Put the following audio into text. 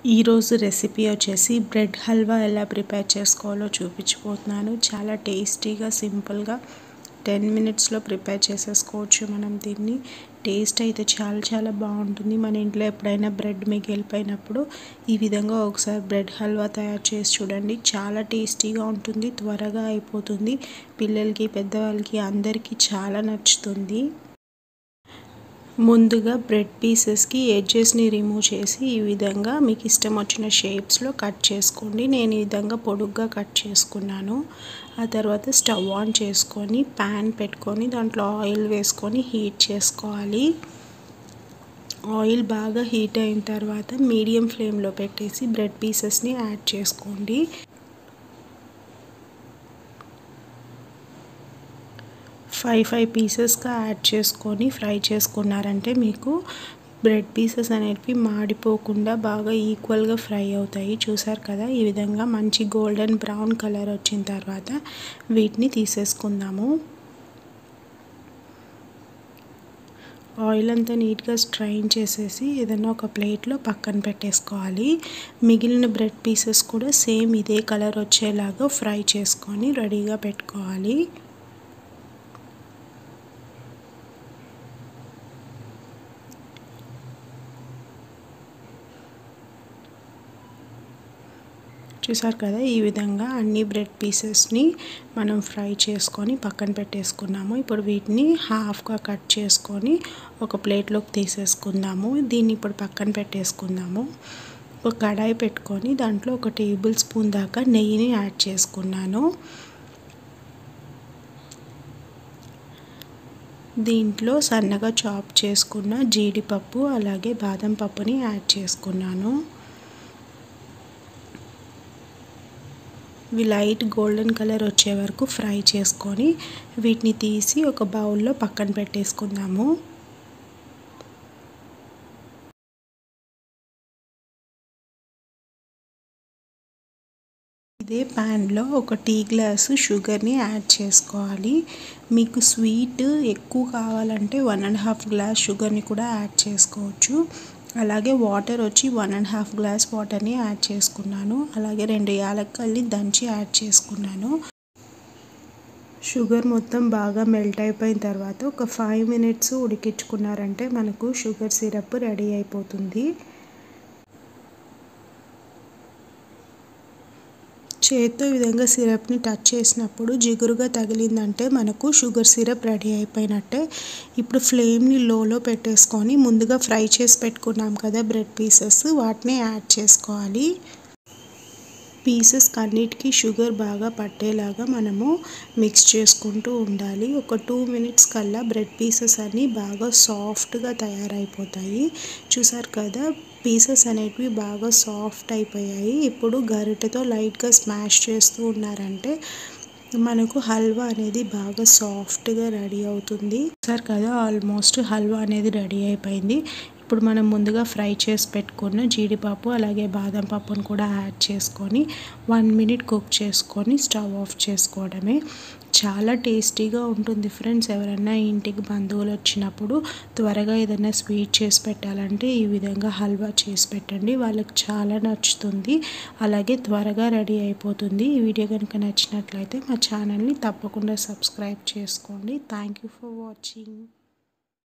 ఈరోజు రెసిపీ వచ్చేసి బ్రెడ్ హల్వా ఎలా ప్రిపేర్ చేసుకోవాలో చూపించిపోతున్నాను చాలా టేస్టీగా సింపుల్గా టెన్ మినిట్స్లో ప్రిపేర్ చేసేసుకోవచ్చు మనం దీన్ని టేస్ట్ అయితే చాలా చాలా బాగుంటుంది మన ఇంట్లో ఎప్పుడైనా బ్రెడ్ మిగిలిపోయినప్పుడు ఈ విధంగా ఒకసారి బ్రెడ్ హల్వా తయారు చేసి చూడండి చాలా టేస్టీగా ఉంటుంది త్వరగా అయిపోతుంది పిల్లలకి పెద్దవాళ్ళకి అందరికీ చాలా నచ్చుతుంది ముందుగా బ్రెడ్ పీసెస్కి ఎడ్జెస్ని రిమూవ్ చేసి ఈ విధంగా మీకు ఇష్టం వచ్చిన షేప్స్లో కట్ చేసుకోండి నేను ఈ విధంగా పొడుగ్గా కట్ చేసుకున్నాను ఆ తర్వాత స్టవ్ ఆన్ చేసుకొని ప్యాన్ పెట్టుకొని దాంట్లో ఆయిల్ వేసుకొని హీట్ చేసుకోవాలి ఆయిల్ బాగా హీట్ అయిన తర్వాత మీడియం ఫ్లేమ్లో పెట్టేసి బ్రెడ్ పీసెస్ని యాడ్ చేసుకోండి ఫైవ్ ఫైవ్ పీసెస్గా యాడ్ చేసుకొని ఫ్రై చేసుకున్నారంటే మీకు బ్రెడ్ పీసెస్ అనేవి మాడిపోకుండా బాగా ఈక్వల్గా ఫ్రై అవుతాయి చూసారు కదా ఈ విధంగా మంచి గోల్డెన్ బ్రౌన్ కలర్ వచ్చిన తర్వాత వీటిని తీసేసుకుందాము ఆయిల్ అంతా నీట్గా స్ట్రైన్ చేసేసి ఏదైనా ఒక ప్లేట్లో పక్కన పెట్టేసుకోవాలి మిగిలిన బ్రెడ్ పీసెస్ కూడా సేమ్ ఇదే కలర్ వచ్చేలాగా ఫ్రై చేసుకొని రెడీగా పెట్టుకోవాలి చూసారు కదా ఈ విధంగా అన్ని బ్రెడ్ పీసెస్ని మనం ఫ్రై చేసుకొని పక్కన పెట్టేసుకున్నాము ఇప్పుడు వీటిని హాఫ్గా కట్ చేసుకొని ఒక ప్లేట్లోకి తీసేసుకుందాము దీన్ని ఇప్పుడు పక్కన పెట్టేసుకుందాము ఒక కడాయి పెట్టుకొని దాంట్లో ఒక టేబుల్ స్పూన్ దాకా నెయ్యిని యాడ్ చేసుకున్నాను దీంట్లో సన్నగా చాప్ చేసుకున్న జీడిపప్పు అలాగే బాదం పప్పుని యాడ్ చేసుకున్నాను ఇవి లైట్ గోల్డెన్ కలర్ వచ్చే వరకు ఫ్రై చేసుకొని వీటిని తీసి ఒక బౌల్లో పక్కన పెట్టేసుకుందాము ఇదే ప్యాన్లో ఒక టీ గ్లాసు షుగర్ని యాడ్ చేసుకోవాలి మీకు స్వీట్ ఎక్కువ కావాలంటే వన్ అండ్ హాఫ్ గ్లాస్ షుగర్ని కూడా యాడ్ చేసుకోవచ్చు అలాగే వాటర్ వచ్చి వన్ అండ్ హాఫ్ గ్లాస్ వాటర్ని యాడ్ చేసుకున్నాను అలాగే రెండు యాలక్కల్ని దంచి యాడ్ చేసుకున్నాను షుగర్ మొత్తం బాగా మెల్ట్ అయిపోయిన తర్వాత ఒక ఫైవ్ మినిట్స్ ఉడికించుకున్నారంటే మనకు షుగర్ సిరప్ రెడీ అయిపోతుంది చేత్తో ఈ విధంగా సిరప్ని టచ్ చేసినప్పుడు జిగురుగా తగిలిందంటే మనకు షుగర్ సిరప్ రెడీ అయిపోయినట్టే ఇప్పుడు ఫ్లేమ్ని లోలో పెట్టేసుకొని ముందుగా ఫ్రై చేసి పెట్టుకున్నాం కదా బ్రెడ్ పీసెస్ వాటిని యాడ్ చేసుకోవాలి పీసెస్ అన్నిటికీ షుగర్ బాగా పట్టేలాగా మనము మిక్స్ చేసుకుంటూ ఉండాలి ఒక టూ మినిట్స్ కల్లా బ్రెడ్ పీసెస్ అన్నీ బాగా సాఫ్ట్గా తయారైపోతాయి చూసారు కదా పీసెస్ అనేటివి బాగా సాఫ్ట్ అయిపోయాయి ఇప్పుడు గరిటెతో లైట్గా స్మాష్ చేస్తూ ఉన్నారంటే మనకు హల్వా అనేది బాగా సాఫ్ట్గా రెడీ అవుతుంది సార్ కదా ఆల్మోస్ట్ హల్వా అనేది రెడీ అయిపోయింది ఇప్పుడు మనం ముందుగా ఫ్రై చేసి పెట్టుకున్న జీడిపప్పు అలాగే బాదం పప్పును కూడా యాడ్ చేసుకొని వన్ మినిట్ కుక్ చేసుకొని స్టవ్ ఆఫ్ చేసుకోవడమే చాలా టేస్టీగా ఉంటుంది ఫ్రెండ్స్ ఎవరైనా ఇంటికి బంధువులు వచ్చినప్పుడు త్వరగా ఏదైనా స్వీట్ చేసి పెట్టాలంటే ఈ విధంగా హల్వా చేసి పెట్టండి వాళ్ళకి చాలా నచ్చుతుంది అలాగే త్వరగా రెడీ అయిపోతుంది ఈ వీడియో కనుక నచ్చినట్లయితే మా ఛానల్ని తప్పకుండా సబ్స్క్రైబ్ చేసుకోండి థ్యాంక్ యూ ఫర్ వాచింగ్